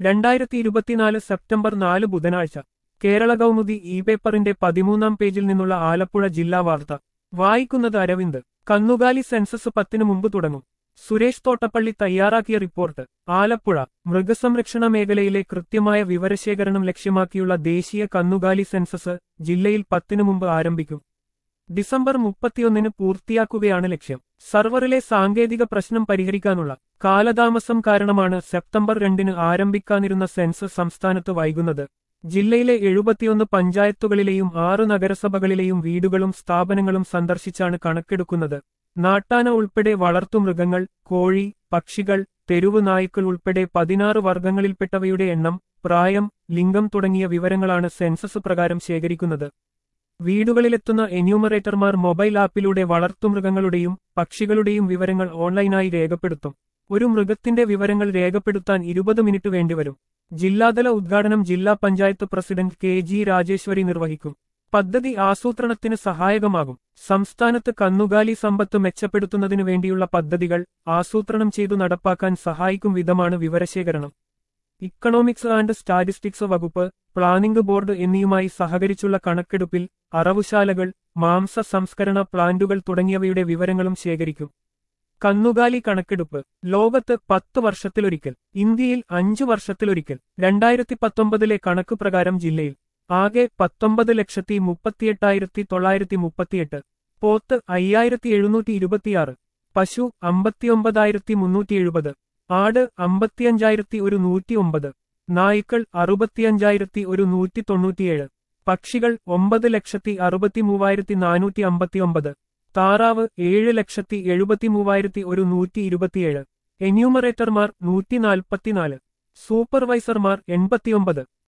രണ്ടായിരത്തി ഇരുപത്തിനാല് സെപ്റ്റംബർ നാല് ബുധനാഴ്ച കേരള കൗമുദി ഇ പേപ്പറിന്റെ പതിമൂന്നാം പേജിൽ നിന്നുള്ള ആലപ്പുഴ ജില്ലാ വാർത്ത വായിക്കുന്നത് അരവിന്ദ് കന്നുകാലി സെൻസസ് പത്തിനു മുമ്പ് തുടങ്ങും സുരേഷ് തോട്ടപ്പള്ളി തയ്യാറാക്കിയ റിപ്പോർട്ട് ആലപ്പുഴ മൃഗസംരക്ഷണ മേഖലയിലെ കൃത്യമായ വിവരശേഖരണം ലക്ഷ്യമാക്കിയുള്ള ദേശീയ കന്നുകാലി സെൻസസ് ജില്ലയിൽ പത്തിനു മുമ്പ് ആരംഭിക്കും ഡിസംബർ മുപ്പത്തിയൊന്നിന് പൂർത്തിയാക്കുകയാണ് ലക്ഷ്യം സർവറിലെ സാങ്കേതിക പ്രശ്നം പരിഹരിക്കാനുള്ള കാലതാമസം കാരണമാണ് സെപ്റ്റംബർ രണ്ടിന് ആരംഭിക്കാനിരുന്ന സെൻസസ് സംസ്ഥാനത്ത് വൈകുന്നത് ജില്ലയിലെ എഴുപത്തിയൊന്ന് പഞ്ചായത്തുകളിലെയും ആറ് നഗരസഭകളിലെയും വീടുകളും സ്ഥാപനങ്ങളും സന്ദർശിച്ചാണ് കണക്കെടുക്കുന്നത് നാട്ടാന ഉൾപ്പെടെ വളർത്തുമൃഗങ്ങൾ കോഴി പക്ഷികൾ തെരുവ് നായ്ക്കൾ ഉൾപ്പെടെ പതിനാറ് വർഗങ്ങളിൽപ്പെട്ടവയുടെ എണ്ണം പ്രായം ലിംഗം തുടങ്ങിയ വിവരങ്ങളാണ് സെൻസസ് പ്രകാരം ശേഖരിക്കുന്നത് വീടുകളിലെത്തുന്ന എന്യൂമറേറ്റർമാർ മൊബൈൽ ആപ്പിലൂടെ വളർത്തുമൃഗങ്ങളുടെയും പക്ഷികളുടെയും വിവരങ്ങൾ ഓൺലൈനായി രേഖപ്പെടുത്തും ഒരു മൃഗത്തിന്റെ വിവരങ്ങൾ രേഖപ്പെടുത്താൻ ഇരുപത് മിനിറ്റ് വേണ്ടിവരും ജില്ലാതല ഉദ്ഘാടനം ജില്ലാ panchayat president K G Rajeswari നിർവഹിക്കും പദ്ധതി ആസൂത്രണത്തിന് സഹായകമാകും സംസ്ഥാനത്ത് കന്നുകാലി സമ്പത്ത് മെച്ചപ്പെടുത്തുന്നതിനു വേണ്ടിയുള്ള പദ്ധതികൾ ആസൂത്രണം ചെയ്തു നടപ്പാക്കാൻ സഹായിക്കും വിധമാണ് വിവരശേഖരണം ഇക്കണോമിക്സ് ആൻഡ് സ്റ്റാറ്റിസ്റ്റിക്സ് വകുപ്പ് പ്ലാനിംഗ് ബോർഡ് എന്നിവയുമായി സഹകരിച്ചുള്ള കണക്കെടുപ്പിൽ അറവുശാലകൾ മാംസ സംസ്കരണ പ്ലാന്റുകൾ തുടങ്ങിയവയുടെ വിവരങ്ങളും ശേഖരിക്കും കന്നുകാലി കണക്കെടുപ്പ് ലോകത്ത് പത്ത് വർഷത്തിലൊരിക്കൽ ഇന്ത്യയിൽ അഞ്ചു വർഷത്തിലൊരിക്കൽ രണ്ടായിരത്തി പത്തൊമ്പതിലെ കണക്ക് പ്രകാരം ജില്ലയിൽ ആകെ പത്തൊമ്പത് ലക്ഷത്തി മുപ്പത്തിയെട്ടായിരത്തി തൊള്ളായിരത്തി മുപ്പത്തിയെട്ട് പോത്ത് അയ്യായിരത്തി എഴുന്നൂറ്റി ഇരുപത്തിയാറ് പശു അമ്പത്തിയൊമ്പതായിരത്തി മുന്നൂറ്റി എഴുപത് ആട് അമ്പത്തിയഞ്ചായിരത്തി ഒരു നൂറ്റി ഒമ്പത് നായ്ക്കൾ അറുപത്തിയഞ്ചായിരത്തി ഒരു നൂറ്റി തൊണ്ണൂറ്റിയേഴ് പക്ഷികൾ ഒമ്പത് ലക്ഷത്തി അറുപത്തി മൂവായിരത്തി നാനൂറ്റി അമ്പത്തിയൊമ്പത് താറാവ് ഏഴ് ലക്ഷത്തി എഴുപത്തി മൂവായിരത്തി ഒരു നൂറ്റി ഇരുപത്തിയേഴ് എന്യൂമറേറ്റർമാർ നൂറ്റി നാൽപ്പത്തിനാല് സൂപ്പർവൈസർമാർ എൺപത്തിയൊമ്പത്